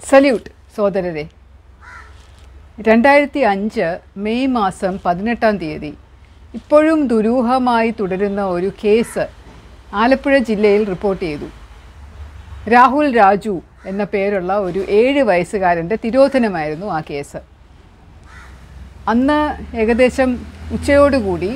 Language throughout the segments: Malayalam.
സല്യൂട്ട് സോദരരെ രണ്ടായിരത്തി അഞ്ച് മെയ് മാസം പതിനെട്ടാം തീയതി ഇപ്പോഴും ദുരൂഹമായി തുടരുന്ന ഒരു കേസ് ആലപ്പുഴ ജില്ലയിൽ റിപ്പോർട്ട് ചെയ്തു രാഹുൽ രാജു എന്ന പേരുള്ള ഒരു ഏഴ് വയസ്സുകാരൻ്റെ തിരോധനമായിരുന്നു ആ കേസ് അന്ന് ഏകദേശം ഉച്ചയോടുകൂടി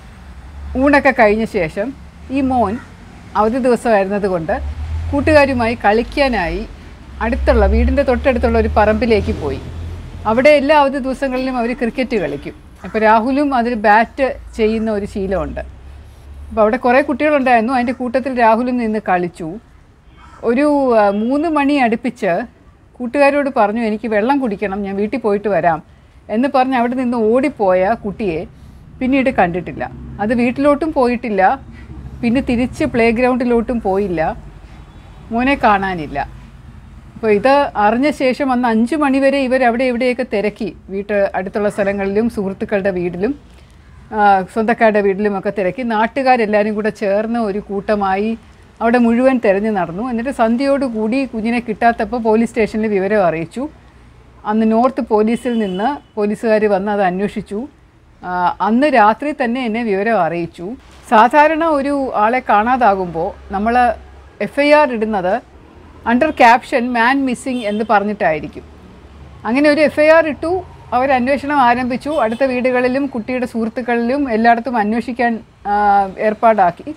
ഊണൊക്കെ കഴിഞ്ഞ ശേഷം ഈ മോൻ അവധി ദിവസമായിരുന്നത് കൊണ്ട് കൂട്ടുകാരുമായി കളിക്കാനായി അടുത്തുള്ള വീടിൻ്റെ തൊട്ടടുത്തുള്ള ഒരു പറമ്പിലേക്ക് പോയി അവിടെ എല്ലാ അവധി ദിവസങ്ങളിലും അവർ ക്രിക്കറ്റ് കളിക്കും അപ്പോൾ രാഹുലും അതിൽ ബാറ്റ് ചെയ്യുന്ന ഒരു ശീലമുണ്ട് അപ്പോൾ അവിടെ കുറേ കുട്ടികളുണ്ടായിരുന്നു അതിൻ്റെ കൂട്ടത്തിൽ രാഹുലും നിന്ന് കളിച്ചു ഒരു ആ, മൂന്ന് മണി അടുപ്പിച്ച് കൂട്ടുകാരോട് പറഞ്ഞു എനിക്ക് വെള്ളം കുടിക്കണം ഞാൻ വീട്ടിൽ പോയിട്ട് വരാം എന്ന് പറഞ്ഞ് അവിടെ നിന്ന് ഓടിപ്പോയ കുട്ടിയെ പിന്നീട് കണ്ടിട്ടില്ല അത് വീട്ടിലോട്ടും പോയിട്ടില്ല പിന്നെ തിരിച്ച് പ്ലേ ഗ്രൗണ്ടിലോട്ടും പോയില്ല മോനെ കാണാനില്ല അപ്പോൾ ഇത് അറിഞ്ഞ ശേഷം അന്ന് അഞ്ച് മണിവരെ ഇവർ അവിടെ ഇവിടെയൊക്കെ തിരക്കി വീട്ട് അടുത്തുള്ള സ്ഥലങ്ങളിലും സുഹൃത്തുക്കളുടെ വീട്ടിലും ആ, സ്വന്തക്കാരുടെ വീട്ടിലുമൊക്കെ തിരക്കി നാട്ടുകാരെല്ലാവരും കൂടെ ചേർന്ന് ഒരു കൂട്ടമായി അവിടെ മുഴുവൻ തിരഞ്ഞു നടന്നു എന്നിട്ട് സന്ധ്യയോടുകൂടി കുഞ്ഞിനെ കിട്ടാത്തപ്പോൾ പോലീസ് സ്റ്റേഷനിൽ വിവരം അറിയിച്ചു അന്ന് നോർത്ത് പോലീസിൽ നിന്ന് പോലീസുകാർ വന്ന് അത് അന്വേഷിച്ചു ആ, അന്ന് രാത്രി തന്നെ എന്നെ വിവരം അറിയിച്ചു സാധാരണ ഒരു ആളെ കാണാതാകുമ്പോൾ നമ്മൾ എഫ് ഐ ആർ ഇടുന്നത് അണ്ടർ ക്യാപ്ഷൻ മാൻ മിസ്സിംഗ് എന്ന് പറഞ്ഞിട്ടായിരിക്കും അങ്ങനെ ഒരു എഫ് ഐ ആർ ഇട്ടു അവർ അന്വേഷണം ആരംഭിച്ചു അടുത്ത വീടുകളിലും കുട്ടിയുടെ സുഹൃത്തുക്കളിലും എല്ലായിടത്തും അന്വേഷിക്കാൻ ആ, ഏർപ്പാടാക്കി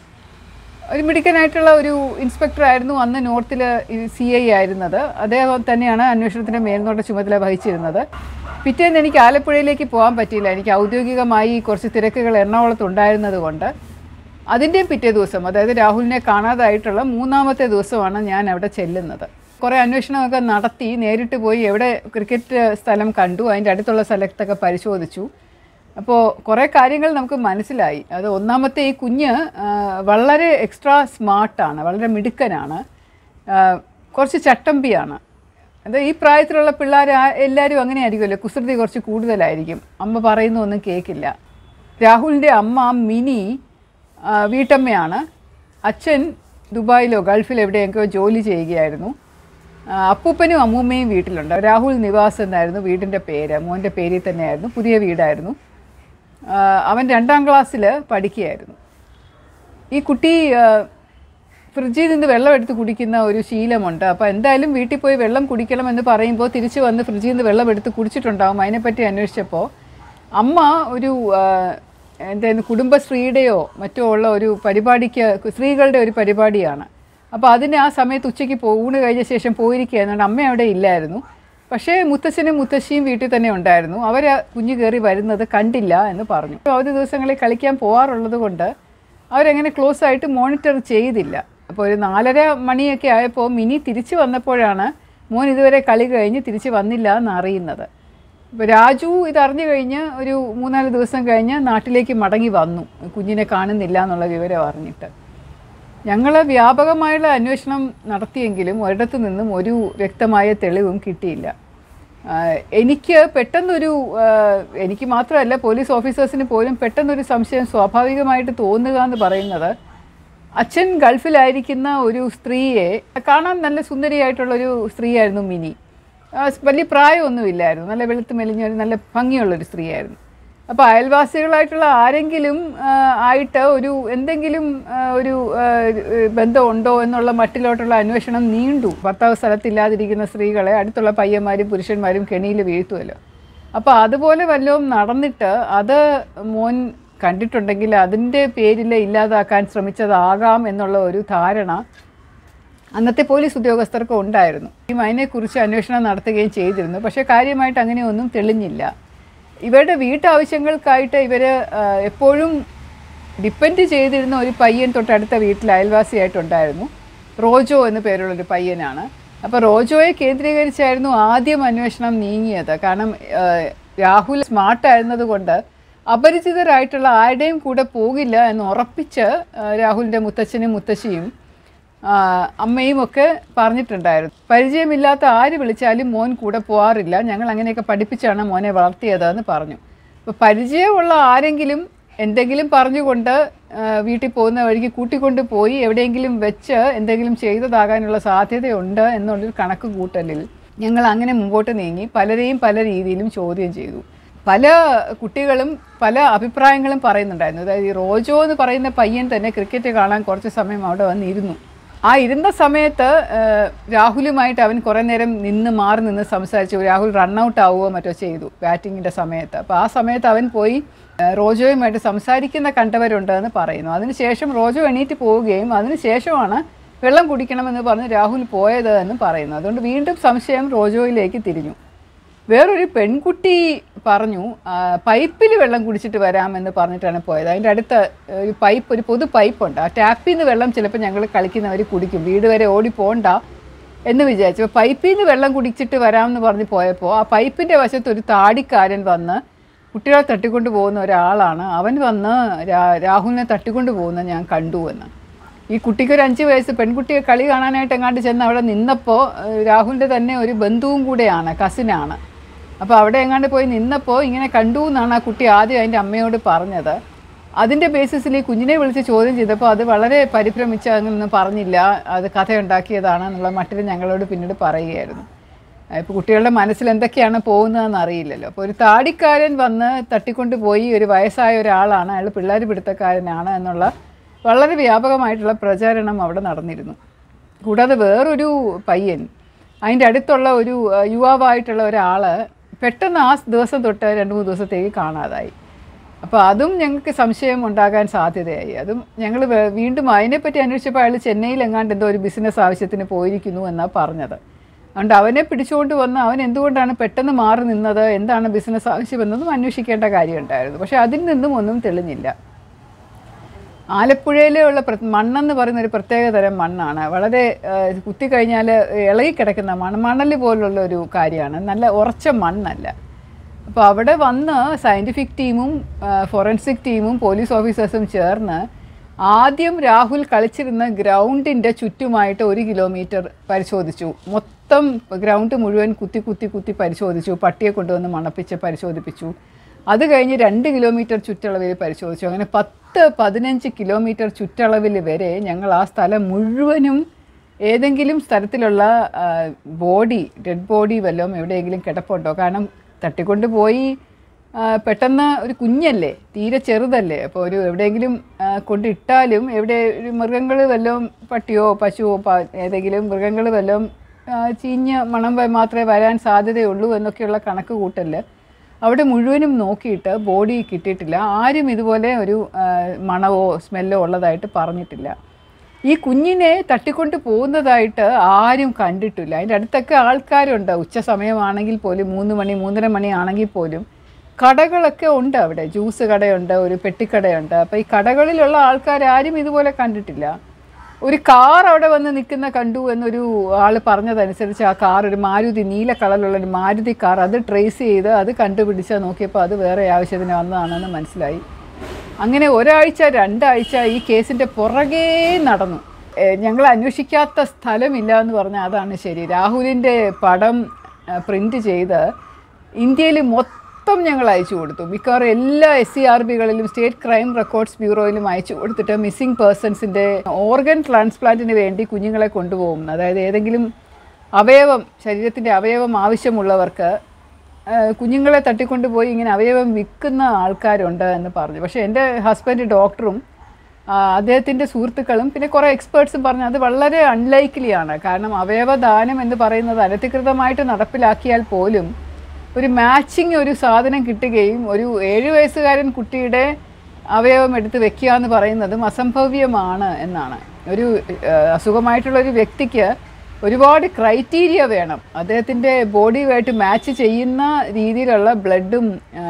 ഒരു മിടുക്കനായിട്ടുള്ള ഒരു ഇൻസ്പെക്ടർ ആയിരുന്നു അന്ന് നോർത്തിൽ സി ഐ ആയിരുന്നത് അദ്ദേഹം തന്നെയാണ് അന്വേഷണത്തിൻ്റെ മേൽനോട്ട ചുമതല വഹിച്ചിരുന്നത് പിറ്റേന്ന് എനിക്ക് ആലപ്പുഴയിലേക്ക് പോകാൻ പറ്റിയില്ല എനിക്ക് ഔദ്യോഗികമായി കുറച്ച് തിരക്കുകൾ എറണാകുളത്ത് ഉണ്ടായിരുന്നത് കൊണ്ട് അതിൻ്റെയും പിറ്റേ ദിവസം അതായത് രാഹുലിനെ കാണാതായിട്ടുള്ള മൂന്നാമത്തെ ദിവസമാണ് ഞാൻ അവിടെ ചെല്ലുന്നത് കുറേ അന്വേഷണമൊക്കെ നടത്തി നേരിട്ട് പോയി എവിടെ ക്രിക്കറ്റ് സ്ഥലം കണ്ടു അതിൻ്റെ അടുത്തുള്ള സ്ഥലത്തൊക്കെ പരിശോധിച്ചു അപ്പോൾ കുറേ കാര്യങ്ങൾ നമുക്ക് മനസ്സിലായി അത് ഒന്നാമത്തെ ഈ കുഞ്ഞ് ആ, വളരെ എക്സ്ട്രാ സ്മാർട്ടാണ് വളരെ മിടുക്കനാണ് ആ, കുറച്ച് ചട്ടമ്പിയാണ് അത് ഈ പ്രായത്തിലുള്ള പിള്ളേർ എല്ലാവരും അങ്ങനെ ആയിരിക്കുമല്ലോ കുസൃതി കുറച്ച് കൂടുതലായിരിക്കും അമ്മ പറയുന്ന ഒന്നും കേൾക്കില്ല രാഹുലിൻ്റെ അമ്മ മിനി ആ, വീട്ടമ്മയാണ് അച്ഛൻ ദുബായിലോ ഗൾഫിൽ എവിടെയൊക്കെയോ ജോലി ചെയ്യുകയായിരുന്നു ആ, അപ്പൂപ്പനും അമ്മൂമ്മയും വീട്ടിലുണ്ട് രാഹുൽ നിവാസ് എന്നായിരുന്നു വീടിൻ്റെ പേര് മോൻ്റെ പേരിൽ തന്നെയായിരുന്നു പുതിയ വീടായിരുന്നു ആ, അവൻ രണ്ടാം ക്ലാസ്സിൽ പഠിക്കുകയായിരുന്നു ഈ കുട്ടി ആ, ഫ്രിഡ്ജിൽ നിന്ന് വെള്ളം എടുത്ത് കുടിക്കുന്ന ഒരു ശീലമുണ്ട് അപ്പോൾ എന്തായാലും വീട്ടിൽ പോയി വെള്ളം കുടിക്കണം എന്ന് പറയുമ്പോൾ തിരിച്ച് വന്ന് ഫ്രിഡ്ജിൽ നിന്ന് വെള്ളം എടുത്ത് കുടിച്ചിട്ടുണ്ടാകും അതിനെപ്പറ്റി അന്വേഷിച്ചപ്പോൾ അമ്മ ഒരു ആ, എന്തായാലും കുടുംബശ്രീയുടെയോ മറ്റോ ഉള്ള ഒരു പരിപാടിക്ക് സ്ത്രീകളുടെ ഒരു പരിപാടിയാണ് അപ്പോൾ അതിന് ആ സമയത്ത് ഉച്ചയ്ക്ക് പോ ഊണ് കഴിഞ്ഞ ശേഷം പോയിരിക്കുകയായിരുന്നു അമ്മ അവിടെ ഇല്ലായിരുന്നു പക്ഷേ മുത്തശ്ശനും മുത്തശ്ശിയും വീട്ടിൽ തന്നെ ഉണ്ടായിരുന്നു അവർ കുഞ്ഞ് കയറി വരുന്നത് കണ്ടില്ല എന്ന് പറഞ്ഞു അവധി ദിവസങ്ങളിൽ കളിക്കാൻ പോകാറുള്ളത് കൊണ്ട് അവരങ്ങനെ ക്ലോസ് ആയിട്ട് മോണിറ്റർ ചെയ്തില്ല അപ്പോൾ ഒരു നാലര മണിയൊക്കെ ആയപ്പോൾ മിനി തിരിച്ചു വന്നപ്പോഴാണ് മോൻ ഇതുവരെ കളി കഴിഞ്ഞ് തിരിച്ച് വന്നില്ല എന്ന് അറിയുന്നത് ഇപ്പോൾ രാജു ഇതറിഞ്ഞു കഴിഞ്ഞ് ഒരു മൂന്നാല് ദിവസം കഴിഞ്ഞ് നാട്ടിലേക്ക് മടങ്ങി വന്നു കുഞ്ഞിനെ കാണുന്നില്ല എന്നുള്ള വിവരം അറിഞ്ഞിട്ട് ഞങ്ങൾ വ്യാപകമായുള്ള അന്വേഷണം നടത്തിയെങ്കിലും ഒരിടത്തു നിന്നും ഒരു വ്യക്തമായ തെളിവും കിട്ടിയില്ല ആഹ് എനിക്ക് പെട്ടെന്നൊരു ആഹ് എനിക്ക് മാത്രമല്ല പോലീസ് ഓഫീസേഴ്സിന് പോലും പെട്ടെന്നൊരു സംശയം സ്വാഭാവികമായിട്ട് തോന്നുക എന്ന് പറയുന്നത് അച്ഛൻ ഗൾഫിലായിരിക്കുന്ന ഒരു സ്ത്രീയെ കാണാൻ നല്ല സുന്ദരിയായിട്ടുള്ളൊരു സ്ത്രീയായിരുന്നു മിനി ആ, വലിയ പ്രായമൊന്നുമില്ലായിരുന്നു നല്ല വെളുത്ത് മെലിഞ്ഞ ഒരു നല്ല ഭംഗിയുള്ളൊരു സ്ത്രീയായിരുന്നു അപ്പോൾ അയൽവാസികളായിട്ടുള്ള ആരെങ്കിലും ആ, ആയിട്ട് ഒരു എന്തെങ്കിലും ആ, ഒരു ആ, ബന്ധമുണ്ടോ എന്നുള്ള മട്ടിലോട്ടുള്ള അന്വേഷണം നീണ്ടു ഭർത്താവ് സ്ഥലത്തില്ലാതിരിക്കുന്ന സ്ത്രീകളെ അടുത്തുള്ള പയ്യന്മാരും പുരുഷന്മാരും കെണിയിൽ വീഴ്ത്തുമല്ലോ അപ്പോൾ അതുപോലെ വല്ലതും നടന്നിട്ട് അത് മോൻ കണ്ടിട്ടുണ്ടെങ്കിൽ അതിൻ്റെ പേരിൽ ഇല്ലാതാക്കാൻ ശ്രമിച്ചതാകാം എന്നുള്ള ഒരു ധാരണ അന്നത്തെ പോലീസ് ഉദ്യോഗസ്ഥർക്ക് ഉണ്ടായിരുന്നു ഈ അതിനെക്കുറിച്ച് അന്വേഷണം നടത്തുകയും ചെയ്തിരുന്നു പക്ഷേ കാര്യമായിട്ട് അങ്ങനെയൊന്നും തെളിഞ്ഞില്ല ഇവരുടെ വീട്ടാവശ്യങ്ങൾക്കായിട്ട് ഇവർ എപ്പോഴും ഡിപ്പെൻഡ് ചെയ്തിരുന്ന ഒരു പയ്യൻ തൊട്ടടുത്ത വീട്ടിൽ അയൽവാസിയായിട്ടുണ്ടായിരുന്നു റോജോ എന്ന് പേരുള്ളൊരു പയ്യനാണ് അപ്പോൾ റോജോയെ കേന്ദ്രീകരിച്ചായിരുന്നു ആദ്യം അന്വേഷണം നീങ്ങിയത് കാരണം ആ, രാഹുൽ സ്മാർട്ടായിരുന്നത് കൊണ്ട് അപരിചിതരായിട്ടുള്ള ആരുടെയും കൂടെ പോകില്ല എന്ന് ഉറപ്പിച്ച് ആ, രാഹുലിൻ്റെ മുത്തച്ഛനും മുത്തശ്ശിയും ആ, അമ്മയും ഒക്കെ പറഞ്ഞിട്ടുണ്ടായിരുന്നു പരിചയമില്ലാത്ത ആര് വിളിച്ചാലും മോൻ കൂടെ പോകാറില്ല ഞങ്ങൾ അങ്ങനെയൊക്കെ പഠിപ്പിച്ചാണ് മോനെ വളർത്തിയതെന്ന് പറഞ്ഞു അപ്പോൾ പരിചയമുള്ള ആരെങ്കിലും എന്തെങ്കിലും പറഞ്ഞുകൊണ്ട് ആ, വീട്ടിൽ പോകുന്ന വഴിക്ക് കൂട്ടിക്കൊണ്ട് പോയി എവിടെയെങ്കിലും വെച്ച് എന്തെങ്കിലും ചെയ്തതാകാനുള്ള സാധ്യതയുണ്ട് എന്നുള്ളൊരു കണക്ക് കൂട്ടലിൽ ഞങ്ങൾ അങ്ങനെ മുമ്പോട്ട് നീങ്ങി പലരെയും പല രീതിയിലും ചോദ്യം ചെയ്തു പല കുട്ടികളും പല അഭിപ്രായങ്ങളും പറയുന്നുണ്ടായിരുന്നു അതായത് ഈ റോജോ എന്ന് പറയുന്ന പയ്യൻ തന്നെ ക്രിക്കറ്റ് കാണാൻ കുറച്ച് സമയം അവിടെ വന്നിരുന്നു ആ ഇരുന്ന സമയത്ത് ഏഹ്, രാഹുലുമായിട്ട് അവൻ കുറേ നേരം നിന്ന് മാറി നിന്ന് സംസാരിച്ചു രാഹുൽ റണ്ണൗട്ട് ആവുകയോ മറ്റോ ചെയ്തു ബാറ്റിങ്ങിൻ്റെ സമയത്ത് അപ്പോൾ ആ സമയത്ത് അവൻ പോയി ഏഹ്, റോജോയുമായിട്ട് സംസാരിക്കുന്ന കണ്ടവരുണ്ടെന്ന് പറയുന്നു അതിനുശേഷം റോജോ എണീറ്റ് പോവുകയും അതിനുശേഷമാണ് വെള്ളം കുടിക്കണമെന്ന് പറഞ്ഞ് രാഹുൽ പോയത് എന്ന് പറയുന്നു അതുകൊണ്ട് വീണ്ടും സംശയം റോജോയിലേക്ക് തിരിഞ്ഞു വേറൊരു പെൺകുട്ടി പറഞ്ഞു പൈപ്പിൽ വെള്ളം കുടിച്ചിട്ട് വരാമെന്ന് പറഞ്ഞിട്ടാണ് പോയത് അതിൻ്റെ അടുത്ത ഒരു പൈപ്പ് ഒരു പൊതു പൈപ്പുണ്ട് ആ ടാപ്പിൽ നിന്ന് വെള്ളം ചിലപ്പോൾ ഞങ്ങൾ കളിക്കുന്നവർ കുടിക്കും വീട് വരെ ഓടി പോകണ്ട എന്ന് വിചാരിച്ചു അപ്പോൾ പൈപ്പിൽ നിന്ന് വെള്ളം കുടിച്ചിട്ട് വരാമെന്ന് പറഞ്ഞ് പോയപ്പോൾ ആ പൈപ്പിൻ്റെ വശത്ത് ഒരു താടിക്കാരൻ വന്ന് കുട്ടികളെ തട്ടിക്കൊണ്ട് പോകുന്ന ഒരാളാണ് അവൻ വന്ന് രാ- രാഹുലിനെ തട്ടിക്കൊണ്ട് പോകുന്നത് ഞാൻ കണ്ടു എന്ന് ഈ കുട്ടിക്ക് ഒരു അഞ്ച് വയസ്സ് പെൺകുട്ടിയെ കളി കാണാനായിട്ട് എങ്ങാണ്ട് ചെന്ന് അവിടെ നിന്നപ്പോൾ ഏഹ്, രാഹുലിൻ്റെ തന്നെ ഒരു ബന്ധുവും കൂടെയാണ് കസിനാണ് അപ്പോൾ അവിടെ എങ്ങാണ്ട് പോയി നിന്നപ്പോൾ ഇങ്ങനെ കണ്ടു എന്നാണ് ആ കുട്ടി ആദ്യം അതിൻ്റെ അമ്മയോട് പറഞ്ഞത് അതിൻ്റെ ബേസിസിൽ ഈ കുഞ്ഞിനെ വിളിച്ച് ചോദ്യം ചെയ്തപ്പോൾ അത് വളരെ പരിഭ്രമിച്ച് അങ്ങനെയൊന്നും പറഞ്ഞില്ല അത് കഥയുണ്ടാക്കിയതാണ് എന്നുള്ള മട്ടിൽ ഞങ്ങളോട് പിന്നീട് പറയുകയായിരുന്നു ഇപ്പോൾ കുട്ടികളുടെ മനസ്സിൽ എന്തൊക്കെയാണ് പോകുന്നതെന്ന് അറിയില്ലല്ലോ അപ്പോൾ ഒരു താടിക്കാരൻ വന്ന് തട്ടിക്കൊണ്ട് പോയി ഒരു വയസ്സായ ഒരാളാണ് അയാൾ പിള്ളേർ പിടുത്തക്കാരനാണ് എന്നുള്ള വളരെ വ്യാപകമായിട്ടുള്ള പ്രചാരണം അവിടെ നടന്നിരുന്നു കൂടാതെ വേറൊരു പയ്യൻ അതിൻ്റെ അടുത്തുള്ള ഒരു ആ, യുവാവായിട്ടുള്ള ഒരാൾ പെട്ടെന്ന് ആ ദിവസം തൊട്ട് രണ്ട് മൂന്ന് ദിവസത്തേക്ക് കാണാതായി അപ്പോൾ അതും ഞങ്ങൾക്ക് സംശയം ഉണ്ടാകാൻ സാധ്യതയായി അതും ഞങ്ങൾ വീണ്ടും അതിനെപ്പറ്റി അന്വേഷിച്ചപ്പോൾ അയാൾ ചെന്നൈയിൽ എങ്ങാണ്ട് എന്തോ ഒരു ബിസിനസ് ആവശ്യത്തിന് പോയിരിക്കുന്നു എന്നാണ് പറഞ്ഞത് അതുകൊണ്ട് അവനെ പിടിച്ചുകൊണ്ട് വന്ന് അവൻ എന്തുകൊണ്ടാണ് പെട്ടെന്ന് മാറി നിന്നത് എന്താണ് ബിസിനസ് ആവശ്യമെന്നതും അന്വേഷിക്കേണ്ട കാര്യമുണ്ടായിരുന്നു പക്ഷേ അതിൽ നിന്നും ഒന്നും തെളിഞ്ഞില്ല ആലപ്പുഴയിലുള്ള പ്ര- മണ്ണെന്ന് പറയുന്ന ഒരു പ്രത്യേക തരം മണ്ണാണ് വളരെ ആ, കുത്തിക്കഴിഞ്ഞാൽ ഇളകി കിടക്കുന്ന മണ്ണ് മണൽ പോലുള്ള ഒരു കാര്യമാണ് നല്ല ഉറച്ച മണ്ണല്ല അപ്പോൾ അവിടെ വന്ന് സയൻറ്റിഫിക് ടീമും ഫോറൻസിക് ടീമും പോലീസ് ഓഫീസേഴ്സും ചേർന്ന് ആദ്യം രാഹുൽ കളിച്ചിരുന്ന ഗ്രൗണ്ടിൻ്റെ ചുറ്റുമായിട്ട് ഒരു കിലോമീറ്റർ പരിശോധിച്ചു മൊത്തം ഗ്രൗണ്ട് മുഴുവൻ കുത്തി കുത്തി കുത്തി പരിശോധിച്ചു പട്ടിയെ കൊണ്ടുവന്ന് മണപ്പിച്ച് പരിശോധിപ്പിച്ചു അത് കഴിഞ്ഞ് രണ്ട് കിലോമീറ്റർ ചുറ്റളവിൽ പരിശോധിച്ചു അങ്ങനെ പത്ത് പതിനഞ്ച് കിലോമീറ്റർ ചുറ്റളവിൽ വരെ ഞങ്ങൾ ആ സ്ഥലം മുഴുവനും ഏതെങ്കിലും സ്ഥലത്തിലുള്ള ബോഡി ഡെഡ് ബോഡി വല്ലതും എവിടെയെങ്കിലും കിടപ്പുണ്ടോ കാരണം തട്ടിക്കൊണ്ട് പോയി ആ, പെട്ടെന്ന് ഒരു കുഞ്ഞല്ലേ തീരെ ചെറുതല്ലേ അപ്പോൾ ഒരു എവിടെയെങ്കിലും ആ, കൊണ്ടിട്ടാലും എവിടെ ഒരു മൃഗങ്ങൾ വല്ലതും പട്ടിയോ പശുവോ പ- ഏതെങ്കിലും മൃഗങ്ങൾ വല്ലതും ആ, ചീഞ്ഞ മണം വ- മാത്രമേ വരാൻ സാധ്യതയുള്ളൂ എന്നൊക്കെയുള്ള കണക്ക് കൂട്ടല് അവിടെ മുഴുവനും നോക്കിയിട്ട് ബോഡി കിട്ടിയിട്ടില്ല ആരും ഇതുപോലെ ഒരു ആ, മണവോ സ്മെല്ലോ ഉള്ളതായിട്ട് പറഞ്ഞിട്ടില്ല ഈ കുഞ്ഞിനെ തട്ടിക്കൊണ്ട് പോകുന്നതായിട്ട് ആരും കണ്ടിട്ടില്ല അതിൻ്റെ അടുത്തൊക്കെ ആൾക്കാരുണ്ട് ഉച്ച സമയമാണെങ്കിൽ പോലും മൂന്ന് മണി മൂന്നര മണി ആണെങ്കിൽ പോലും കടകളൊക്കെ ഉണ്ട് അവിടെ ജ്യൂസ് കടയുണ്ട് ഒരു പെട്ടിക്കടയുണ്ട് അപ്പോൾ ഈ കടകളിലുള്ള ആൾക്കാർ ആരും ഇതുപോലെ കണ്ടിട്ടില്ല ഒരു കാർ അവിടെ വന്ന് നിൽക്കുന്ന കണ്ടു എന്നൊരു ആൾ പറഞ്ഞതനുസരിച്ച് ആ കാർ ഒരു മാരുതി നീല കളറിലുള്ള ഒരു മാരുതി കാർ അത് ട്രേസ് ചെയ്ത് അത് കണ്ടുപിടിച്ച് നോക്കിയപ്പോൾ അത് വേറെ ആവശ്യത്തിന് വന്നതാണെന്ന് മനസ്സിലായി അങ്ങനെ ഒരാഴ്ച രണ്ടാഴ്ച ഈ കേസിൻ്റെ പുറകേ നടന്നു ഏഹ് ഞങ്ങൾ അന്വേഷിക്കാത്ത സ്ഥലമില്ല എന്ന് പറഞ്ഞാൽ അതാണ് ശരി രാഹുലിൻ്റെ പടം പ്രിൻ്റ് ചെയ്ത് ഇന്ത്യയിൽ മൊത്തം ഞങ്ങൾ അയച്ചു കൊടുത്തു മിക്കവാറും എല്ലാ എസ് സി ആർ ബികളിലും സ്റ്റേറ്റ് ക്രൈം റെക്കോർഡ്സ് ബ്യൂറോയിലും അയച്ചു കൊടുത്തിട്ട് മിസ്സിംഗ് പേഴ്സൺസിൻ്റെ ഓർഗൻ ട്രാൻസ്പ്ലാന്റിന് വേണ്ടി കുഞ്ഞുങ്ങളെ കൊണ്ടുപോകും അതായത് ഏതെങ്കിലും അവയവം ശരീരത്തിൻ്റെ അവയവം ആവശ്യമുള്ളവർക്ക് ആ, കുഞ്ഞുങ്ങളെ തട്ടിക്കൊണ്ടുപോയി ഇങ്ങനെ അവയവം വിൽക്കുന്ന ആൾക്കാരുണ്ട് എന്ന് പറഞ്ഞു പക്ഷേ എൻ്റെ ഹസ്ബൻഡ് ഡോക്ടറും ആ, അദ്ദേഹത്തിൻ്റെ സുഹൃത്തുക്കളും പിന്നെ കുറേ എക്സ്പേർട്സും പറഞ്ഞു അത് വളരെ അൺലൈക്ലി ആണ് കാരണം അവയവദാനം എന്ന് പറയുന്നത് അനധികൃതമായിട്ട് നടപ്പിലാക്കിയാൽ പോലും ഒരു മാച്ചിങ് ഒരു സാധനം കിട്ടുകയും ഒരു ഏഴ് വയസ്സുകാരൻ കുട്ടിയുടെ അവയവം എടുത്ത് വെക്കുക എന്ന് പറയുന്നതും അസംഭവ്യമാണ് എന്നാണ് ഒരു ആ, അസുഖമായിട്ടുള്ള ഒരു വ്യക്തിക്ക് ഒരുപാട് ക്രൈറ്റീരിയ വേണം അദ്ദേഹത്തിൻ്റെ ബോഡിയുമായിട്ട് മാച്ച് ചെയ്യുന്ന രീതിയിലുള്ള ബ്ലഡും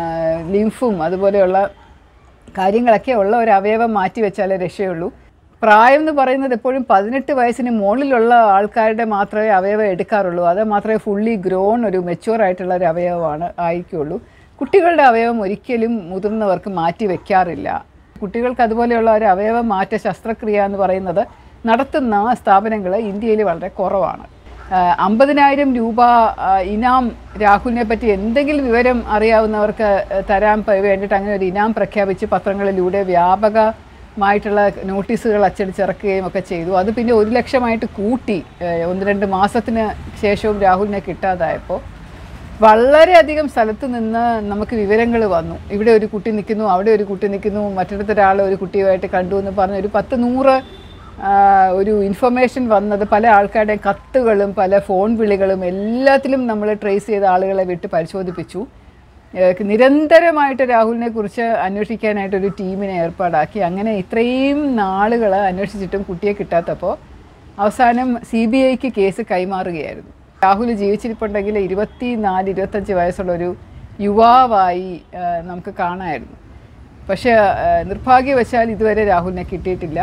ലിംഫും അതുപോലെയുള്ള കാര്യങ്ങളൊക്കെ ഉള്ള ഒരു അവയവം മാറ്റി വെച്ചാലേ രക്ഷയുള്ളൂ പ്രായം എന്ന് പറയുന്നത് എപ്പോഴും പതിനെട്ട് വയസ്സിന് മുകളിലുള്ള ആൾക്കാരുടെ മാത്രമേ അവയവം എടുക്കാറുള്ളൂ അത് മാത്രമേ ഫുള്ളി ഗ്രോൺ ഒരു മെച്യൂർ ആയിട്ടുള്ള ഒരു അവയവമാണ് ആയിരിക്കുള്ളൂ കുട്ടികളുടെ അവയവം ഒരിക്കലും മുതിർന്നവർക്ക് മാറ്റി വെക്കാറില്ല കുട്ടികൾക്ക് അതുപോലെയുള്ള ഒരു അവയവ മാറ്റ ശസ്ത്രക്രിയ എന്ന് പറയുന്നത് നടത്തുന്ന സ്ഥാപനങ്ങൾ ഇന്ത്യയിൽ വളരെ കുറവാണ് ആഹ് അമ്പതിനായിരം രൂപ ആഹ് ഇനാം രാഹുലിനെ പറ്റി എന്തെങ്കിലും വിവരം അറിയാവുന്നവർക്ക് ആഹ് തരാൻ പ- വേണ്ടിയിട്ട് അങ്ങനെ ഒരു ഇനാം പ്രഖ്യാപിച്ച് പത്രങ്ങളിലൂടെ വ്യാപക മായിട്ടുള്ള നോട്ടീസുകൾ അച്ചടിച്ചിറക്കുകയും ഒക്കെ ചെയ്തു അത് പിന്നെ ഒരു ലക്ഷമായിട്ട് കൂട്ടി ഏഹ് ഒന്ന് രണ്ട് മാസത്തിന് ശേഷവും രാഹുലിനെ കിട്ടാതായപ്പോൾ വളരെയധികം സ്ഥലത്ത് നിന്ന് നമുക്ക് വിവരങ്ങൾ വന്നു ഇവിടെ ഒരു കുട്ടി നിൽക്കുന്നു അവിടെ ഒരു കുട്ടി നിൽക്കുന്നു മറ്റിടത്ത് ഒരാൾ ഒരു കുട്ടിയുമായിട്ട് കണ്ടു എന്ന് പറഞ്ഞ് ഒരു പത്ത് നൂറ് ആ, ഒരു ഇൻഫർമേഷൻ വന്നത് പല ആൾക്കാരുടെയും കത്തുകളും പല ഫോൺ വിളികളും എല്ലാത്തിലും നമ്മൾ ട്രേസ് ചെയ്ത ആളുകളെ വിട്ട് പരിശോധിപ്പിച്ചു ഏഹ് നിരന്തരമായിട്ട് രാഹുലിനെ കുറിച്ച് അന്വേഷിക്കാനായിട്ട് ഒരു ടീമിനെ ഏർപ്പാടാക്കി അങ്ങനെ ഇത്രയും നാളുകൾ അന്വേഷിച്ചിട്ടും കുട്ടിയെ കിട്ടാത്തപ്പോൾ അവസാനം സി ബി ഐക്ക് കേസ് കൈമാറുകയായിരുന്നു രാഹുൽ ജീവിച്ചിരിപ്പുണ്ടെങ്കിൽ ഇരുപത്തി നാല് ഇരുപത്തഞ്ച് വയസ്സുള്ള ഒരു യുവാവായി ഏഹ് നമുക്ക് കാണാമായിരുന്നു പക്ഷേ ഏഹ് നിർഭാഗ്യവശാൽ ഇതുവരെ രാഹുലിനെ കിട്ടിയിട്ടില്ല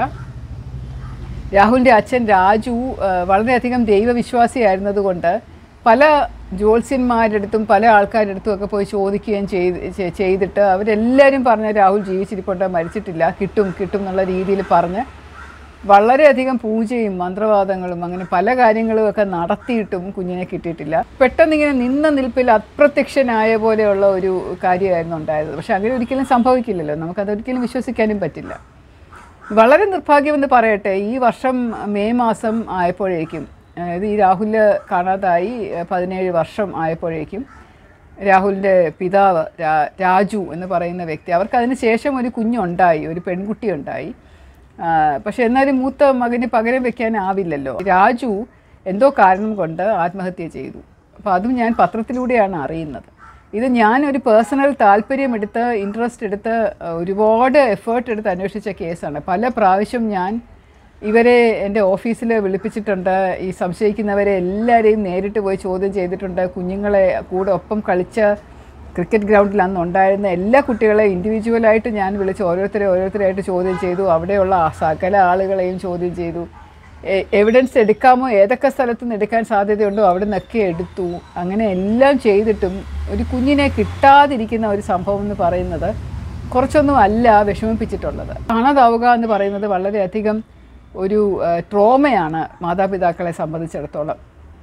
രാഹുലിൻ്റെ അച്ഛൻ രാജു ആ, വളരെയധികം ദൈവവിശ്വാസിയായിരുന്നതുകൊണ്ട് പല ജ്യോത്സ്യന്മാരുടെ അടുത്തും പല ആൾക്കാരുടെ അടുത്തും ഒക്കെ പോയി ചോദിക്കുകയും ചെയ്ത് ചെ- ചെയ്തിട്ട് അവരെല്ലാവരും പറഞ്ഞ രാഹുൽ ജീവിച്ചിരിപ്പുണ്ട് മരിച്ചിട്ടില്ല കിട്ടും കിട്ടും എന്നുള്ള രീതിയിൽ പറഞ്ഞ് വളരെയധികം പൂജയും മന്ത്രവാദങ്ങളും അങ്ങനെ പല കാര്യങ്ങളും ഒക്കെ നടത്തിയിട്ടും കുഞ്ഞിനെ കിട്ടിയിട്ടില്ല പെട്ടെന്ന് ഇങ്ങനെ നിന്ന നിൽപ്പിൽ അപ്രത്യക്ഷനായ പോലെയുള്ള ഒരു കാര്യമായിരുന്നു ഉണ്ടായത് പക്ഷെ അങ്ങനെ ഒരിക്കലും സംഭവിക്കില്ലല്ലോ നമുക്കതൊരിക്കലും വിശ്വസിക്കാനും പറ്റില്ല വളരെ നിർഭാഗ്യമെന്ന് പറയട്ടെ ഈ വർഷം മെയ് മാസം ആയപ്പോഴേക്കും അതായത് ഈ രാഹുല് കാണാതായി ഏഹ്, പതിനേഴ് വർഷം ആയപ്പോഴേക്കും രാഹുലിൻ്റെ പിതാവ് രാ- രാജു എന്ന് പറയുന്ന വ്യക്തി അവർക്ക് അതിന് ശേഷം ഒരു കുഞ്ഞുണ്ടായി ഒരു പെൺകുട്ടി ഉണ്ടായി ആ, പക്ഷെ എന്നാലും മൂത്ത മകന് പകരം വെക്കാനാവില്ലല്ലോ രാജു എന്തോ കാരണം കൊണ്ട് ആത്മഹത്യ ചെയ്തു അപ്പോൾ അതും ഞാൻ പത്രത്തിലൂടെയാണ് അറിയുന്നത് ഇത് ഞാൻ ഒരു പേഴ്സണൽ താല്പര്യമെടുത്ത് ഇൻട്രസ്റ്റ് എടുത്ത് അഹ്, ഒരുപാട് എഫേർട്ട് എടുത്ത് അന്വേഷിച്ച കേസാണ് പല പ്രാവശ്യം ഞാൻ ഇവരെ എൻ്റെ ഓഫീസിൽ വിളിപ്പിച്ചിട്ടുണ്ട് ഈ സംശയിക്കുന്നവരെ എല്ലാവരെയും നേരിട്ട് പോയി ചോദ്യം ചെയ്തിട്ടുണ്ട് കുഞ്ഞുങ്ങളെ കൂടെ ഒപ്പം കളിച്ച ക്രിക്കറ്റ് ഗ്രൗണ്ടിൽ അന്ന് ഉണ്ടായിരുന്ന എല്ലാ കുട്ടികളെ ഇൻഡിവിജ്വലായിട്ട് ഞാൻ വിളിച്ച് ഓരോരുത്തരെ ഓരോരുത്തരായിട്ട് ചോദ്യം ചെയ്തു അവിടെയുള്ള ആ സകല ആളുകളെയും ചോദ്യം ചെയ്തു എവിഡൻസ് എടുക്കാമോ ഏതൊക്കെ സ്ഥലത്ത് നിന്ന് എടുക്കാൻ സാധ്യതയുണ്ടോ അവിടെ നിന്നൊക്കെ എടുത്തു അങ്ങനെ എല്ലാം ചെയ്തിട്ടും ഒരു കുഞ്ഞിനെ കിട്ടാതിരിക്കുന്ന ഒരു സംഭവം എന്ന് പറയുന്നത് കുറച്ചൊന്നും അല്ല വിഷമിപ്പിച്ചിട്ടുള്ളത് കാണാതാവുക എന്ന് പറയുന്നത് വളരെയധികം ഒരു ട്രോമയാണ് മാതാപിതാക്കളെ സംബന്ധിച്ചിടത്തോളം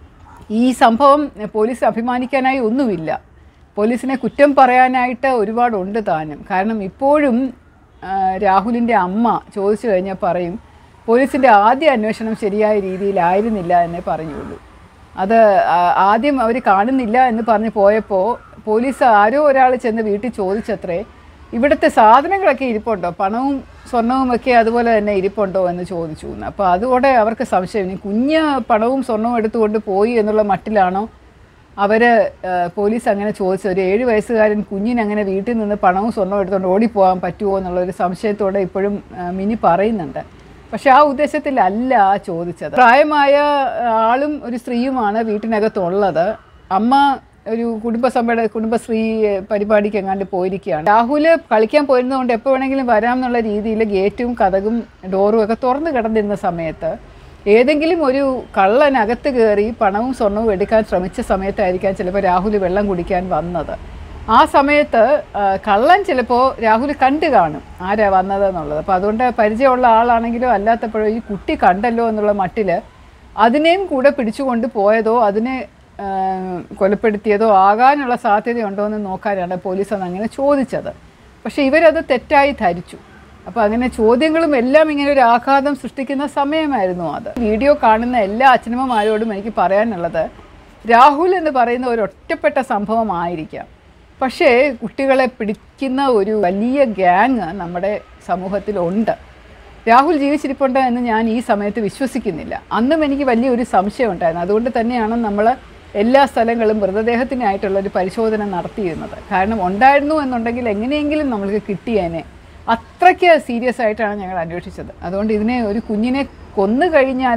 ഈ സംഭവം പോലീസ് അഭിമാനിക്കാനായി ഒന്നുമില്ല പോലീസിനെ കുറ്റം പറയാനായിട്ട് ഒരുപാടുണ്ട് താനും കാരണം ഇപ്പോഴും ആ, രാഹുലിൻ്റെ അമ്മ ചോദിച്ചു കഴിഞ്ഞാൽ പറയും പോലീസിൻ്റെ ആദ്യ അന്വേഷണം ശരിയായ രീതിയിലായിരുന്നില്ല എന്നേ പറയുള്ളൂ അത് ആ- ആദ്യം അവർ കാണുന്നില്ല എന്ന് പറഞ്ഞ് പോയപ്പോൾ പോലീസ് ആരോ ഒരാൾ ചെന്ന് വീട്ടിൽ ചോദിച്ചത്രേ ഇവിടുത്തെ സാധനങ്ങളൊക്കെ ഇരിപ്പുണ്ടോ പണവും സ്വർണവും ഒക്കെ അതുപോലെ തന്നെ ഇരിപ്പുണ്ടോ എന്ന് ചോദിച്ചു എന്ന് അപ്പോൾ അതുകൂടെ അവർക്ക് സംശയം ഇനി കുഞ്ഞ് പണവും സ്വർണവും എടുത്തുകൊണ്ട് പോയി എന്നുള്ള മട്ടിലാണോ അവർ പോലീസ് അങ്ങനെ ചോദിച്ചത് ഒരു ഏഴ് വയസ്സുകാരൻ കുഞ്ഞിന് അങ്ങനെ വീട്ടിൽ നിന്ന് പണവും സ്വർണവും എടുത്തുകൊണ്ട് ഓടിപ്പോകാൻ പറ്റുമോ എന്നുള്ളൊരു സംശയത്തോടെ ഇപ്പോഴും ആ, മിനി പറയുന്നുണ്ട് പക്ഷെ ആ ഉദ്ദേശത്തിലല്ല ചോദിച്ചത് പ്രായമായ ആ, ആളും ഒരു സ്ത്രീയുമാണ് വീട്ടിനകത്തുള്ളത് അമ്മ ഒരു കുടുംബസഭയുടെ കുടുംബശ്രീ ഏഹ്, പരിപാടിക്ക് എങ്ങാണ്ട് പോയിരിക്കുകയാണ് രാഹുൽ കളിക്കാൻ പോയിരുന്നതുകൊണ്ട് എപ്പോൾ വേണമെങ്കിലും വരാം എന്നുള്ള രീതിയിൽ ഗേറ്റും കഥകും ഡോറും ഒക്കെ തുറന്നു കിടന്നിരുന്ന സമയത്ത് ഏതെങ്കിലും ഒരു കള്ളനകത്ത് കയറി പണവും സ്വർണവും എടുക്കാൻ ശ്രമിച്ച സമയത്തായിരിക്കാം ചിലപ്പോൾ രാഹുൽ വെള്ളം കുടിക്കാൻ വന്നത് ആ സമയത്ത് ആ, കള്ളൻ ചിലപ്പോൾ രാഹുൽ കണ്ടു കാണും ആരാ വന്നതെന്നുള്ളത് അപ്പോൾ അതുകൊണ്ട് പരിചയമുള്ള ആളാണെങ്കിലോ അല്ലാത്തപ്പോഴോ ഈ കുട്ടി കണ്ടല്ലോ എന്നുള്ള മട്ടിൽ അതിനെയും കൂടെ പിടിച്ചുകൊണ്ട് പോയതോ അതിനെ ആ, കൊലപ്പെടുത്തിയതോ ആകാനുള്ള സാധ്യതയുണ്ടോ എന്ന് നോക്കാനാണ് പോലീസ് അന്ന് അങ്ങനെ ചോദിച്ചത് പക്ഷേ ഇവരത് തെറ്റായി ധരിച്ചു അപ്പോൾ അങ്ങനെ ചോദ്യങ്ങളും എല്ലാം ഇങ്ങനെ ഒരു ആഘാതം സൃഷ്ടിക്കുന്ന സമയമായിരുന്നു അത് വീഡിയോ കാണുന്ന എല്ലാ അച്ഛനമ്മമാരോടും എനിക്ക് പറയാനുള്ളത് രാഹുൽ എന്ന് പറയുന്ന ഒരു ഒറ്റപ്പെട്ട സംഭവമായിരിക്കാം പക്ഷേ കുട്ടികളെ പിടിക്കുന്ന ഒരു വലിയ ഗ്യാങ് നമ്മുടെ സമൂഹത്തിലുണ്ട് രാഹുൽ ജീവിച്ചിരിപ്പുണ്ട് എന്ന് ഞാൻ ഈ സമയത്ത് വിശ്വസിക്കുന്നില്ല അന്നും എനിക്ക് വലിയൊരു സംശയം ഉണ്ടായിരുന്നു അതുകൊണ്ട് തന്നെയാണ് നമ്മൾ എല്ലാ സ്ഥലങ്ങളും മൃതദേഹത്തിനായിട്ടുള്ള ഒരു പരിശോധന നടത്തിയിരുന്നത് കാരണം ഉണ്ടായിരുന്നു എന്നുണ്ടെങ്കിൽ എങ്ങനെയെങ്കിലും നമ്മൾക്ക് കിട്ടിയേനെ അത്രയ്ക്ക് സീരിയസ് ആയിട്ടാണ് ഞങ്ങൾ അന്വേഷിച്ചത് അതുകൊണ്ട് ഇതിനെ ഒരു കുഞ്ഞിനെ കൊന്നു കഴിഞ്ഞാൽ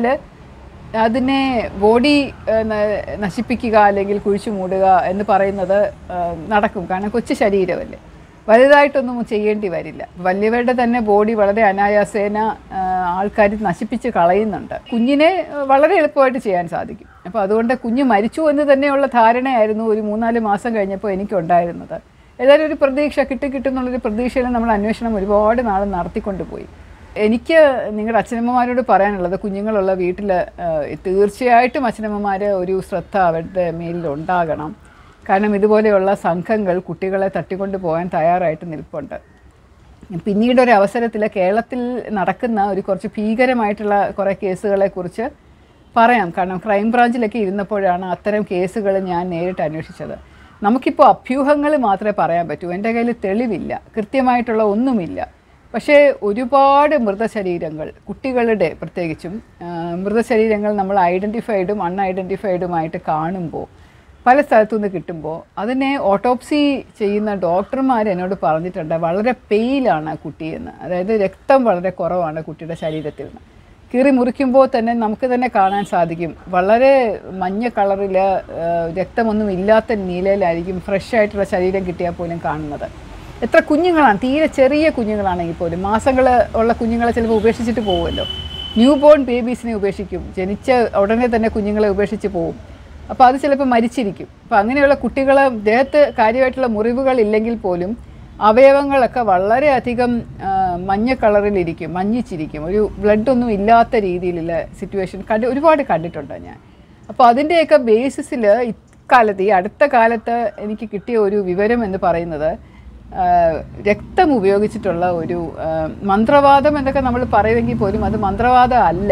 അതിനെ ബോഡി ഏഹ്, ന- നശിപ്പിക്കുക അല്ലെങ്കിൽ കുഴിച്ചു മൂടുക എന്ന് പറയുന്നത് ഏഹ്, നടക്കും കാരണം കൊച്ചു ശരീരമല്ലേ വലുതായിട്ടൊന്നും ചെയ്യേണ്ടി വരില്ല വലിയവരുടെ തന്നെ ബോഡി വളരെ അനായാസേന ആൾക്കാർ നശിപ്പിച്ച് കളയുന്നുണ്ട് കുഞ്ഞിനെ ഏഹ്, വളരെ എളുപ്പമായിട്ട് ചെയ്യാൻ സാധിക്കും അപ്പോൾ അതുകൊണ്ട് കുഞ്ഞ് മരിച്ചു എന്ന് തന്നെയുള്ള ധാരണയായിരുന്നു ഒരു മൂന്നാല് മാസം കഴിഞ്ഞപ്പോൾ എനിക്കുണ്ടായിരുന്നത് ഏതായാലും ഒരു പ്രതീക്ഷ കിട്ടി കിട്ടും എന്നുള്ളൊരു പ്രതീക്ഷയിൽ നമ്മൾ അന്വേഷണം ഒരുപാട് നാൾ നടത്തിക്കൊണ്ടുപോയി എനിക്ക് നിങ്ങളുടെ അച്ഛനമ്മമാരോട് പറയാനുള്ളത് കുഞ്ഞുങ്ങളുള്ള വീട്ടിൽ തീർച്ചയായിട്ടും അച്ഛനമ്മമാർ ഒരു ശ്രദ്ധ അവരുടെ മേലിൽ ഉണ്ടാകണം കാരണം ഇതുപോലെയുള്ള സംഘങ്ങൾ കുട്ടികളെ തട്ടിക്കൊണ്ട് പോകാൻ തയ്യാറായിട്ട് നിൽപ്പുണ്ട് പിന്നീട് ഒരു അവസരത്തിൽ കേരളത്തിൽ നടക്കുന്ന ഒരു കുറച്ച് ഭീകരമായിട്ടുള്ള കുറേ കേസുകളെ കുറിച്ച് പറയാം കാരണം ക്രൈം ബ്രാഞ്ചിലൊക്കെ ഇരുന്നപ്പോഴാണ് അത്തരം കേസുകൾ ഞാൻ നേരിട്ട് അന്വേഷിച്ചത് നമുക്കിപ്പോൾ അഭ്യൂഹങ്ങൾ മാത്രമേ പറയാൻ പറ്റൂ എൻ്റെ കയ്യിൽ തെളിവില്ല കൃത്യമായിട്ടുള്ള ഒന്നുമില്ല പക്ഷേ ഒരുപാട് മൃതശരീരങ്ങൾ കുട്ടികളുടെ പ്രത്യേകിച്ചും ആ, മൃതശരീരങ്ങൾ നമ്മൾ ഐഡൻറ്റിഫൈഡും അൺഐഡൻറ്റിഫൈഡുമായിട്ട് കാണുമ്പോൾ പല സ്ഥലത്തുനിന്ന് കിട്ടുമ്പോൾ അതിനെ ഓട്ടോപ്സി ചെയ്യുന്ന ഡോക്ടർമാർ എന്നോട് പറഞ്ഞിട്ടുണ്ട് വളരെ പെയിലാണ് കുട്ടിയെന്ന് അതായത് രക്തം വളരെ കുറവാണ് കുട്ടിയുടെ ശരീരത്തിൽ നിന്ന് കീറി മുറിക്കുമ്പോൾ തന്നെ നമുക്ക് തന്നെ കാണാൻ സാധിക്കും വളരെ മഞ്ഞ കളറിൽ രക്തമൊന്നും ഇല്ലാത്ത നീലയിലായിരിക്കും ഫ്രഷ് ആയിട്ടുള്ള ശരീരം കിട്ടിയാൽ പോലും കാണുന്നത് എത്ര കുഞ്ഞുങ്ങളാണ് തീരെ ചെറിയ കുഞ്ഞുങ്ങളാണെങ്കിൽ പോലും മാസങ്ങൾ ഉള്ള കുഞ്ഞുങ്ങളെ ചിലപ്പോൾ ഉപേക്ഷിച്ചിട്ട് പോകുമല്ലോ ന്യൂ ബോൺ ബേബീസിനെ ഉപേക്ഷിക്കും ജനിച്ച ഉടനെ തന്നെ കുഞ്ഞുങ്ങളെ ഉപേക്ഷിച്ച് പോകും അപ്പോൾ അത് ചിലപ്പോൾ മരിച്ചിരിക്കും അപ്പോൾ അങ്ങനെയുള്ള കുട്ടികളെ ദേഹത്ത് കാര്യമായിട്ടുള്ള മുറിവുകൾ ഇല്ലെങ്കിൽ പോലും അവയവങ്ങളൊക്കെ വളരെയധികം ആ, മഞ്ഞ കളറിലിരിക്കും മഞ്ഞിച്ചിരിക്കും ഒരു ബ്ലഡ് ഒന്നും ഇല്ലാത്ത രീതിയിലുള്ള സിറ്റുവേഷൻ കണ്ട് ഒരുപാട് കണ്ടിട്ടുണ്ട് ഞാൻ അപ്പോൾ അതിൻ്റെയൊക്കെ ബേസിസിൽ ഇക്കാലത്ത് ഈ അടുത്ത കാലത്ത് എനിക്ക് കിട്ടിയ ഒരു വിവരം എന്ന് പറയുന്നത് ആ, രക്തം ഉപയോഗിച്ചിട്ടുള്ള ഒരു ആ, മന്ത്രവാദം എന്നൊക്കെ നമ്മൾ പറയുമെങ്കിൽ പോലും അത് മന്ത്രവാദം അല്ല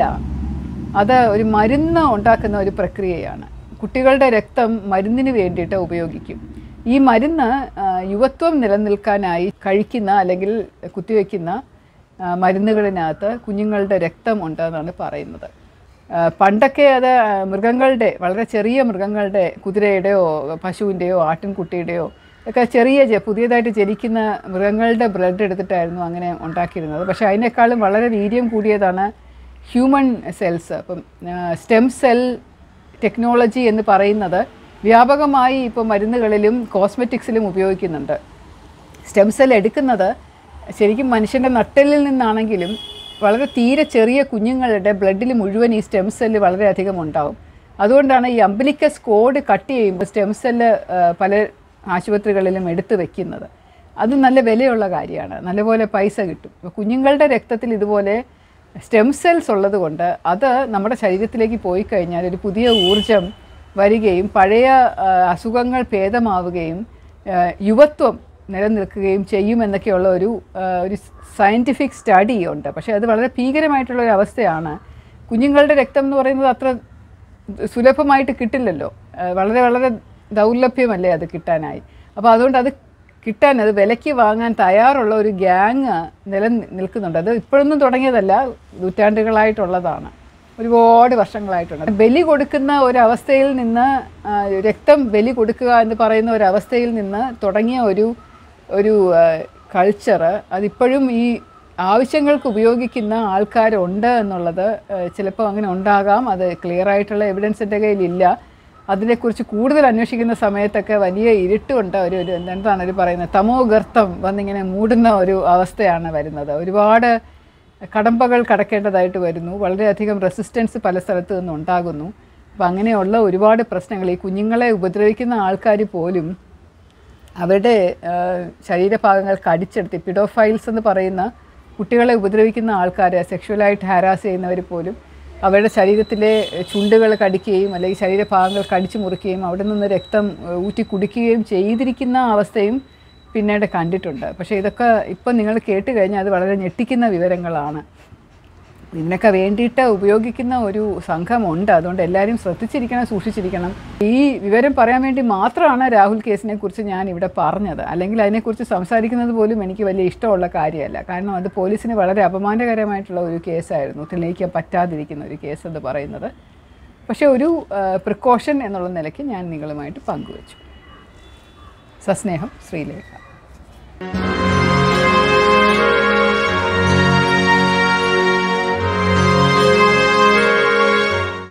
അത് ഒരു മരുന്ന് ഉണ്ടാക്കുന്ന ഒരു പ്രക്രിയയാണ് കുട്ടികളുടെ രക്തം മരുന്നിന് വേണ്ടിയിട്ട് ഉപയോഗിക്കും ഈ മരുന്ന് ആ, യുവത്വം നിലനിൽക്കാനായി കഴിക്കുന്ന അല്ലെങ്കിൽ കുത്തിവെക്കുന്ന ആ, മരുന്നുകളിനകത്ത് കുഞ്ഞുങ്ങളുടെ രക്തം ഉണ്ടെന്നാണ് പറയുന്നത് ആ, പണ്ടൊക്കെ അത് ആ, മൃഗങ്ങളുടെ വളരെ ചെറിയ മൃഗങ്ങളുടെ കുതിരയുടെയോ പശുവിൻ്റെയോ ആട്ടിൻകുട്ടിയുടെയോ ഒക്കെ ചെറിയ ജ- പുതിയതായിട്ട് ജനിക്കുന്ന മൃഗങ്ങളുടെ ബ്ലഡ് എടുത്തിട്ടായിരുന്നു അങ്ങനെ ഉണ്ടാക്കിയിരുന്നത് പക്ഷേ അതിനേക്കാളും വളരെ വീര്യം കൂടിയതാണ് ഹ്യൂമൻ സെൽസ് അപ്പം സ്റ്റെം സെൽ ടെക്നോളജി എന്ന് പറയുന്നത് വ്യാപകമായി ഇപ്പോൾ മരുന്നുകളിലും കോസ്മെറ്റിക്സിലും ഉപയോഗിക്കുന്നുണ്ട് സ്റ്റെം സെൽ എടുക്കുന്നത് ശരിക്കും മനുഷ്യൻ്റെ നട്ടലിൽ നിന്നാണെങ്കിലും വളരെ തീരെ ചെറിയ കുഞ്ഞുങ്ങളുടെ ബ്ലഡിൽ മുഴുവൻ ഈ സ്റ്റെം സെല്ല് വളരെയധികം ഉണ്ടാവും അതുകൊണ്ടാണ് ഈ അംബലിക്കസ് കോഡ് കട്ട് ചെയ്യുമ്പോൾ സ്റ്റെം സെല്ല് പല ആശുപത്രികളിലും എടുത്തു വെക്കുന്നത് അത് നല്ല വിലയുള്ള കാര്യമാണ് നല്ലപോലെ പൈസ കിട്ടും അപ്പോൾ കുഞ്ഞുങ്ങളുടെ രക്തത്തിൽ ഇതുപോലെ സ്റ്റെം സെൽസ് ഉള്ളത് കൊണ്ട് അത് നമ്മുടെ ശരീരത്തിലേക്ക് പോയി കഴിഞ്ഞാൽ ഒരു പുതിയ ഊർജം വരികയും പഴയ ആ, അസുഖങ്ങൾ ഭേദമാവുകയും ആ, യുവത്വം നിലനിൽക്കുകയും ചെയ്യുമെന്നൊക്കെയുള്ള ഒരു ആ, ഒരു സയൻറ്റിഫിക് സ്റ്റഡി ഉണ്ട് പക്ഷേ അത് വളരെ ഭീകരമായിട്ടുള്ള ഒരു അവസ്ഥയാണ് കുഞ്ഞുങ്ങളുടെ രക്തം എന്ന് പറയുന്നത് അത്ര സുലഭമായിട്ട് കിട്ടില്ലല്ലോ ആ, വളരെ വളരെ ദൗർലഭ്യമല്ലേ അത് കിട്ടാനായി അപ്പോൾ അതുകൊണ്ട് അത് കിട്ടാൻ അത് വിലയ്ക്ക് വാങ്ങാൻ തയ്യാറുള്ള ഒരു ഗ്യാങ് നില നിൽക്കുന്നുണ്ട് അത് ഇപ്പോഴൊന്നും തുടങ്ങിയതല്ല നൂറ്റാണ്ടുകളായിട്ടുള്ളതാണ് ഒരുപാട് വർഷങ്ങളായിട്ടുണ്ട് ബലി കൊടുക്കുന്ന ഒരവസ്ഥയിൽ നിന്ന് ആ, രക്തം ബലി കൊടുക്കുക എന്ന് പറയുന്ന ഒരവസ്ഥയിൽ നിന്ന് തുടങ്ങിയ ഒരു ഒരു കൾച്ചർ അതിപ്പോഴും ഈ ആവശ്യങ്ങൾക്ക് ഉപയോഗിക്കുന്ന ആൾക്കാരുണ്ട് എന്നുള്ളത് ചിലപ്പോൾ അങ്ങനെ ഉണ്ടാകാം അത് ക്ലിയർ ആയിട്ടുള്ള എവിഡൻസ് എൻ്റെ കയ്യിലില്ല അതിനെക്കുറിച്ച് കൂടുതൽ അന്വേഷിക്കുന്ന സമയത്തൊക്കെ വലിയ ഇരുട്ടുണ്ട് ഒരു ഒരു എന്താണ് ഒരു പറയുന്നത് തമോ ഗർത്തം വന്നിങ്ങനെ മൂടുന്ന ഒരു അവസ്ഥയാണ് വരുന്നത് ഒരുപാട് കടമ്പകൾ കടക്കേണ്ടതായിട്ട് വരുന്നു വളരെയധികം റെസിസ്റ്റൻസ് പല സ്ഥലത്തു നിന്നും ഉണ്ടാകുന്നു അപ്പോൾ അങ്ങനെയുള്ള ഒരുപാട് പ്രശ്നങ്ങൾ ഈ കുഞ്ഞുങ്ങളെ ഉപദ്രവിക്കുന്ന ആൾക്കാർ പോലും അവരുടെ ആ, ശരീരഭാഗങ്ങൾ കടിച്ചെടുത്ത് പിഡോഫൈൽസ് എന്ന് പറയുന്ന കുട്ടികളെ ഉപദ്രവിക്കുന്ന ആൾക്കാർ സെക്ഷുവലായിട്ട് ഹാരാസ് ചെയ്യുന്നവർ പോലും അവരുടെ ശരീരത്തിലെ ചുണ്ടുകൾ കടിക്കുകയും അല്ലെങ്കിൽ ശരീരഭാഗങ്ങൾ കടിച്ചു മുറിക്കുകയും അവിടെ നിന്ന് രക്തം ഏഹ്, ഊറ്റി കുടിക്കുകയും ചെയ്തിരിക്കുന്ന അവസ്ഥയും പിന്നീട് കണ്ടിട്ടുണ്ട് പക്ഷേ ഇതൊക്കെ ഇപ്പം നിങ്ങൾ കേട്ട് കഴിഞ്ഞാൽ അത് വളരെ ഞെട്ടിക്കുന്ന വിവരങ്ങളാണ് ഇതിനൊക്കെ വേണ്ടിയിട്ട് ഉപയോഗിക്കുന്ന ഒരു സംഘമുണ്ട് അതുകൊണ്ട് എല്ലാവരും ശ്രദ്ധിച്ചിരിക്കണം സൂക്ഷിച്ചിരിക്കണം ഈ വിവരം പറയാൻ വേണ്ടി മാത്രമാണ് രാഹുൽ കേസിനെ കുറിച്ച് ഞാൻ ഇവിടെ പറഞ്ഞത് അല്ലെങ്കിൽ അതിനെക്കുറിച്ച് സംസാരിക്കുന്നത് പോലും എനിക്ക് വലിയ ഇഷ്ടമുള്ള കാര്യമല്ല കാരണം അത് പോലീസിന് വളരെ അപമാനകരമായിട്ടുള്ള ഒരു കേസായിരുന്നു തെളിയിക്കാൻ പറ്റാതിരിക്കുന്ന ഒരു കേസ് എന്ന് പറയുന്നത് പക്ഷേ ഒരു പ്രിക്കോഷൻ എന്നുള്ള നിലയ്ക്ക് ഞാൻ നിങ്ങളുമായിട്ട് പങ്കുവച്ചു സസ്നേഹം ശ്രീലേഖ